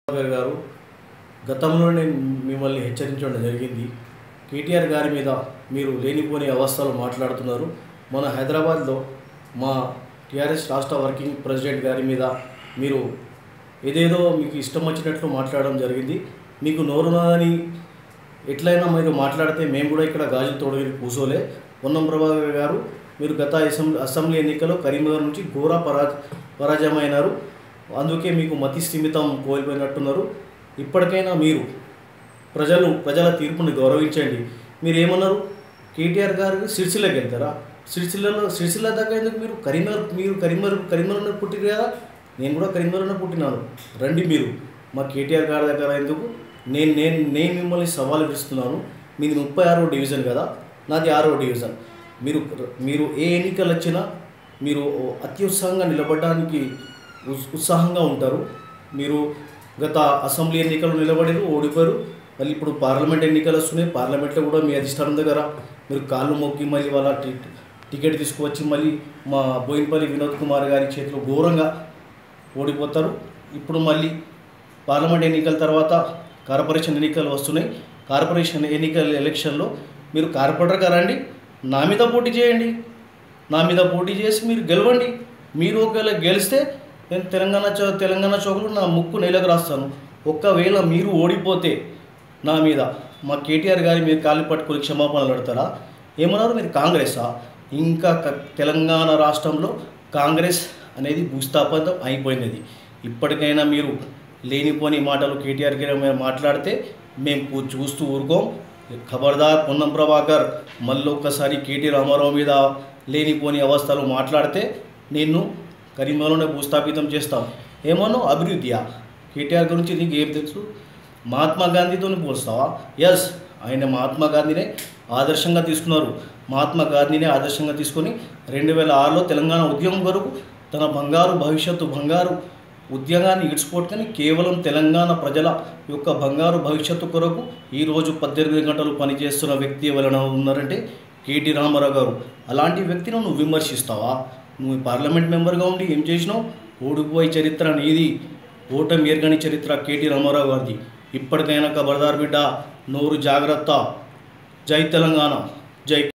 గారు గారు గతంలోనే మిమ్మల్ని హెచ్చరించడం జరిగింది కేటీఆర్ గారి మీద మీరు లేనిపోని అవస్థలు మాట్లాడుతున్నారు మన హైదరాబాద్లో మా టీఆర్ఎస్ రాష్ట్ర వర్కింగ్ ప్రెసిడెంట్ గారి మీద మీరు ఏదేదో మీకు ఇష్టం వచ్చినట్లు మాట్లాడడం జరిగింది మీకు నోరున్నదని ఎట్లయినా మీరు మాట్లాడితే మేము కూడా ఇక్కడ గాజులు తోడగిరి కూసోలే పొన్నం ప్రభాకర్ గారు మీరు గత అసెంబ్లీ అసెంబ్లీ ఎన్నికల్లో కరీంనగర్ నుంచి ఘోర పరా పరాజయమైనారు అందుకే మీకు మతి స్థిమితం కోల్పోయినట్టున్నారు ఇప్పటికైనా మీరు ప్రజలు ప్రజల తీర్పుని గౌరవించండి మీరు ఏమన్నారు కేటీఆర్ గారు సిరిసిల్లకి వెళ్తారా సిరిసిల్లలో సిరిసిల్ల దాకా ఎందుకు మీరు కరీంనగర్ మీరు కరీంనగర్ కరీంనగర్లో పుట్టిరు కదా నేను కూడా కరీంనగర్లో పుట్టినాను రండి మీరు మా కేటీఆర్ గారి దగ్గర ఎందుకు నేను నేను నేను మిమ్మల్ని సవాల్ విస్తున్నాను మీది ముప్పై ఆరో డివిజన్ కదా నాది ఆరో డివిజన్ మీరు మీరు ఏ ఎన్నికలు వచ్చినా మీరు అత్యుత్సాహంగా నిలబడడానికి ఉస్- ఉత్సాహంగా ఉంటారు మీరు గత అసెంబ్లీ ఎన్నికలు నిలబడారు ఓడిపోయారు మళ్ళీ ఇప్పుడు పార్లమెంట్ ఎన్నికలు వస్తున్నాయి పార్లమెంట్లో కూడా మీ అధిష్టానం దగ్గర మీరు కాళ్ళు మొక్కి మళ్ళీ వాళ్ళ టి- టికెట్ తీసుకువచ్చి మళ్ళీ మా బోయినపల్లి వినోద్ కుమార్ గారి చేతిలో ఘోరంగా ఓడిపోతారు ఇప్పుడు మళ్ళీ పార్లమెంట్ ఎన్నికల తర్వాత కార్పొరేషన్ ఎన్నికలు వస్తున్నాయి కార్పొరేషన్ ఎన్నికల ఎలక్షన్లో మీరు కార్పొరేటర్గా రండి నా మీద పోటీ చేయండి నా మీద పోటీ చేసి మీరు గెలవండి మీరు ఒకవేళ గెలిస్తే నేను తెలంగాణ చౌ తెలంగాణ చౌకలో నా ముక్కు నేలకు రాస్తాను ఒక్కవేళ మీరు ఓడిపోతే నా మీద మా కేటీఆర్ గారి మీరు కాళ్ళు పట్టుకొని క్షమాపణలు పెడతారా ఏమన్నారు మీరు కాంగ్రెసా ఇంకా క- తెలంగాణ రాష్ట్రంలో కాంగ్రెస్ అనేది భూస్థాపితం అయిపోయినది ఇప్పటికైనా మీరు లేనిపోని మాటలు కేటీఆర్ గారి మీద మాట్లాడితే మేము కూ- చూస్తూ ఊరుకోం ఖబర్దార్ పొన్నం ప్రభాకర్ మళ్ళీ ఒక్కసారి కేటీ రామారావు మీద లేనిపోని అవస్థలు మాట్లాడితే నిన్ను కరీంనగర్లోనే భూస్థాపితం చేస్తాం ఏమన్నా అభివృద్ధియా కేటీఆర్ గురించి నీకు ఏం తెలుసు మహాత్మా గాంధీతో పోల్స్తావా ఎస్ ఆయన మహాత్మా గాంధీనే ఆదర్శంగా తీసుకున్నారు మహాత్మా గాంధీనే ఆదర్శంగా తీసుకొని రెండు వేల ఆరులో తెలంగాణ ఉద్యమం కొరకు తన బంగారు భవిష్యత్తు బంగారు ఉద్యోగాన్ని ఇడ్చుకోవట్కని కేవలం తెలంగాణ ప్రజల యొక్క బంగారు భవిష్యత్తు కొరకు ఈరోజు పద్దెనిమిది గంటలు పనిచేస్తున్న వ్యక్తి ఎవరైనా ఉన్నారంటే కేటీ రామారావు గారు అలాంటి వ్యక్తిని నువ్వు విమర్శిస్తావా నువ్వు పార్లమెంట్ మెంబర్గా ఉండి ఏం చేసినావు ఓడిపోయే చరిత్ర నీది ఓటమి ఎరగని చరిత్ర కేటీ రామారావు గారిది ఇప్పటికైనా ఖబర్దార్ బిడ్డ నోరు జాగ్రత్త జై తెలంగాణ జై